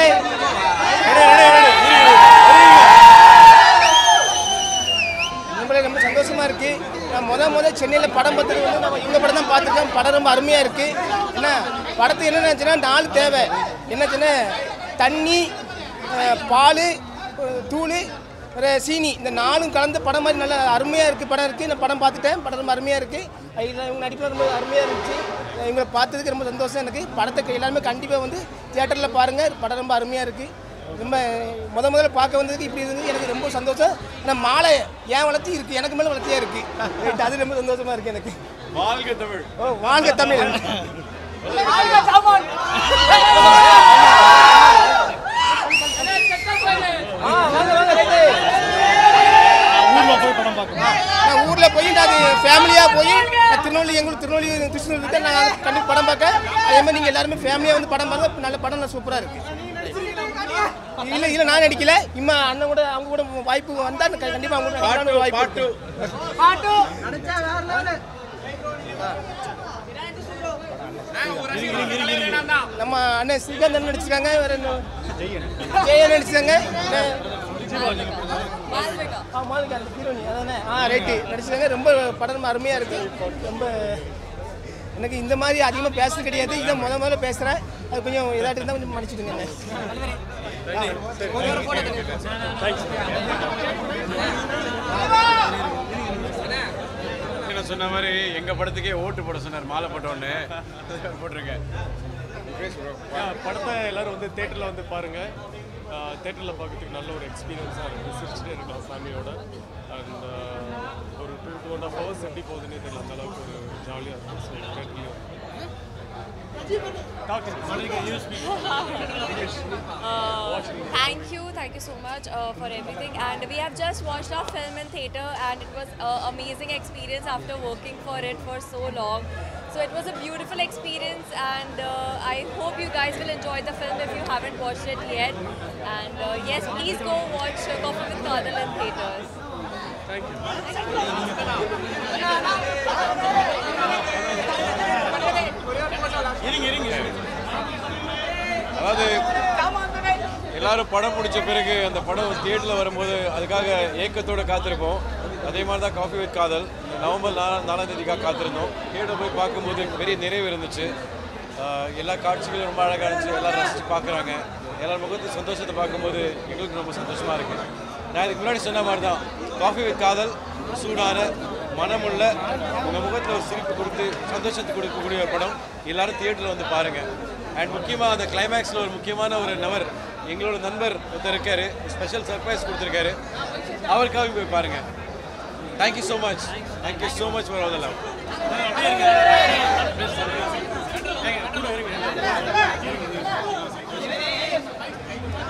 எல்லாருமே நம்மளே ரொம்ப சந்தோஷமா இருக்கு நான் முத முத சென்னையில் படம் பார்த்தது வந்து நம்ம இந்த படம் தான் பார்த்துருக்கேன் படம் ரொம்ப அருமையாக இருக்கு என்ன படத்துக்கு என்ன நினச்சுன்னா நாலு தேவை என்னச்சுன்னா தண்ணி அஹ், பால் அஹ், தூள் ஒரு சீனி இந்த நாலும் கலந்த படம் மாதிரி நல்லா அருமையாக இருக்குது படம் இருக்குது நான் படம் பார்த்துட்டேன் படம் ரொம்ப அருமையாக இருக்குது இதில் இவங்க நடிப்பு ரொம்ப அருமையாக இருந்துச்சு அஹ் இவங்களை பார்த்ததுக்கு ரொம்ப சந்தோஷம் எனக்கு படத்தை எல்லாருமே கண்டிப்பாக வந்து தியேட்டரில் பாருங்கள் படம் ரொம்ப அருமையாக இருக்குது ரொம்ப முத முதல்ல பார்க்க வந்ததுக்கு இப்படி இருந்தது எனக்கு ரொம்ப சந்தோஷம் ஆனால் மாலை ஏன் வளர்த்தி இருக்குது எனக்கு மேலே வளர்த்தியா இருக்குது அது ரொம்ப சந்தோஷமாக இருக்குது எனக்கு வாழ்க தமிழ் ஓ வாழ்க தமிழ் ஆ, வாங்க, வாங்க, ரைட்டு. நான் ஊர்ல போய் நான் அது ஃபேமிலியா போய் நான் திருநெல்வேலி எங்களுக்கு திருநெல்வேலி கிருஷ்ணகிரி இருக்கு நான் கண்டிப்பாக படம் பார்க்க அதே மாதிரி நீங்க எல்லாருமே ஃபேமிலியா வந்து படம் பார்க்க நல்ல படம் நல்லா சூப்பரா இருக்கு இல்ல இல்ல நான் நடிக்கல இம்மா அண்ணன் கூட அவங்க கூட வாய்ப்பு வந்தா நான் கண்டிப்பா அவங்க கூட நடிக்கலாம்னு ஒரு வாய்ப்பு இருக்கு. நம்ம அண்ணன் ஸ்ரீகாந்த் அண்ணன் நடிச்சிருக்காங்க வேற என்ன ஜெயன் நடிச்சிருக்காங்க ஆ மாலிகா அந்த ஹீரோனி அதானே ஆ ரைட்டு நடிச்சிருக்காங்க ரொம்ப படம் ரொம்ப அருமையாக இருக்கு ரொம்ப எனக்கு இந்த மாதிரி அதிகமாக பேசுறது கிடையாது இதை முத முதல்ல பேசுகிறேன் அது கொஞ்சம் இதாட்டு இருந்தால் கொஞ்சம் மன்னிச்சிடுங்க என்ன நான் சொன்ன மாதிரி எங்க படத்துக்கே ஓட்டு போட சொன்னார் மாலை போட்டோன்னு போட்டிருக்கேன் படத்தை எல்லாரும் வந்து தேட்டரில் வந்து பாருங்கள் தேட்டரில் பார்க்கறதுக்கு நல்ல ஒரு எக்ஸ்பீரியன்ஸாக இருக்குது சிரிச்சுட்டே இருக்கலாம் ஃபேமிலியோட அண்ட் ஒரு two two and half hours எப்படி போகுதுன்னே தெரியல அந்த அளவுக்கு ஒரு ஜாலியாக இருக்கும் ஸோ தேட்டர்லேயும் Thank you, thank you so much uh, for everything. And we have just watched our film in theatre, and it was an amazing experience after working for it for so long. So it was a beautiful experience, and uh, I hope you guys will enjoy the film if you haven't watched it yet. And uh, yes, please go watch uh, Coffee with Kadal in theaters. அதாவது எல்லாரும் படம் முடிச்ச பிறகு அந்த படம் தியேட்டரில் வரும்போது அதுக்காக ஏக்கத்தோட காத்திருப்போம் அதே மாதிரி தான் காஃபி வித் காதல் நவம்பர் நாலாம் நாலாம் தேதிக்காக காத்திருந்தோம் தியேட்டர் போய் பார்க்கும்போது பெரிய நிறைவு இருந்துச்சு ஆஹ் எல்லா காட்சிகளும் ரொம்ப அழகாக இருந்துச்சு எல்லாரும் ரசித்து பார்க்குறாங்க எல்லார் முகத்து சந்தோஷத்தை பார்க்கும்போது எங்களுக்கு ரொம்ப சந்தோஷமாக இருக்குது நான் இதுக்கு முன்னாடி சொன்ன மாதிரி தான் காஃபி வித் காதல் சூடான மனமுள்ள உங்கள் முகத்தில் ஒரு சிரிப்பு கொடுத்து சந்தோஷத்தை கொடுக்கக்கூடிய ஒரு படம் எல்லாரும் தியேட்டரில் வந்து பாருங்கள் அண்ட் முக்கியமாக அந்த கிளைமேக்ஸில் ஒரு முக்கியமான ஒரு நபர் எங்களோட நண்பர் ஒருத்தர் இருக்காரு ஸ்பெஷல் சர்ப்ரைஸ் கொடுத்துருக்காரு அவருக்காக போய் பாருங்கள் thank you so much thank you so much for all the love